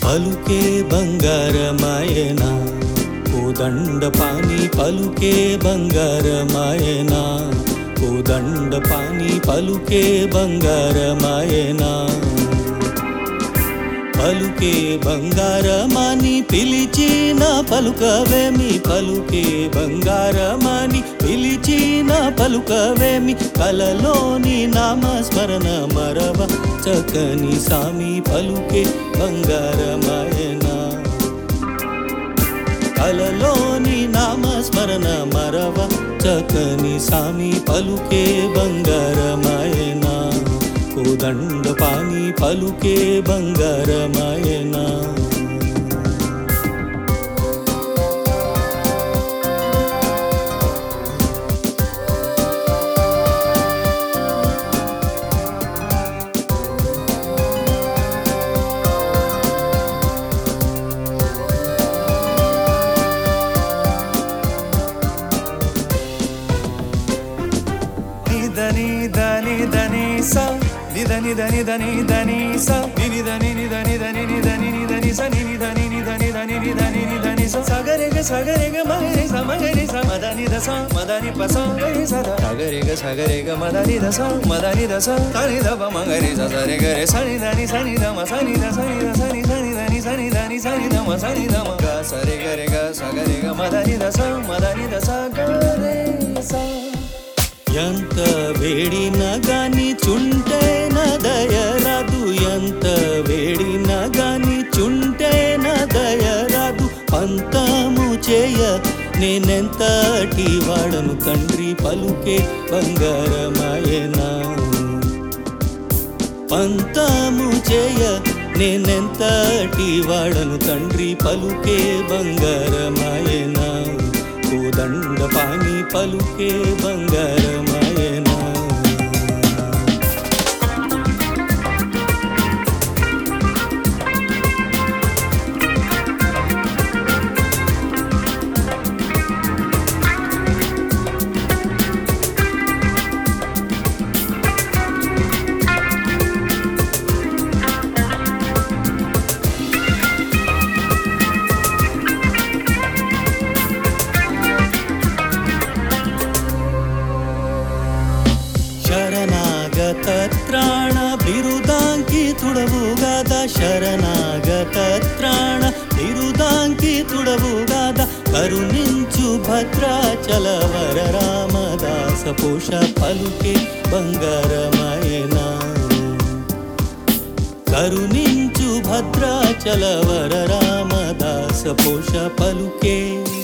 పలుకే బంగారమాయనా కోదండ పాని పలుకే బంగారమాయనా కోదండ పాని పలుకే బంగారమాయనా పలుకే బంగారమని పిలిచిన పలుకవేమి పలుకే బంగారమని పిలిచిన పలుకవేమి కలలోని నామస్మరణ మరవ చక్కని సామి పలుకే బంగారమాయనా కలలోని నామస్మరణ మరవ చక్కని సామి పలుకే బంగారమాయనా కోదండ పాని పలుకే బంగారమాయనా నిదని దని దని స నిదని దని దని దని స నిని దని ని దని దని ని దని ని దని స నిని దని ని దని దని ని దని ని దని స సగరెగ సగరెగ మగరి స మగరి స మదని దస మదని పస గరి స సగరెగ సగరెగ మదని దస మదని దస తని దబ మగరి స సరి గరి సని దని సని దమ సని ద సని ద సని సని దని సని దని సని దమ సని దమ గ సరి గరి గ సగరెగ మదని దస మదని దస గరే స ఎంత వేడిన గాని చుంటే దయరాదు ఎంత వేడిన గాని చుంటే దయరాదు పంతము చేయ నేనెంతటి వాడను తండ్రి పలుకే బంగారమాయనా పంతము చేయ నేనెంతటి వాడను తండ్రి పలుకే బంగారమాయనా కోదండ పాని పలుకే బంగారమాయనా ಶರಣಾಗತ ತ್ರಾಣ ಬಿರುದಾಂಕಿ ತುಡವುಗಾದ ಶರಣಾಗತ ತ್ರಾಣ ಬಿರುದಾಂಕಿ ತುಡವುಗಾದ ಕರುಣಿಂಚು ಭದ್ರಾಚಲವರ ರಾಮದಾಸ ಪೋಷ ಪಲುಕೆ ಬಂಗಾರಮಯನಾ కరుణించు భద్రాచలవర రామదాస పోష పలుకే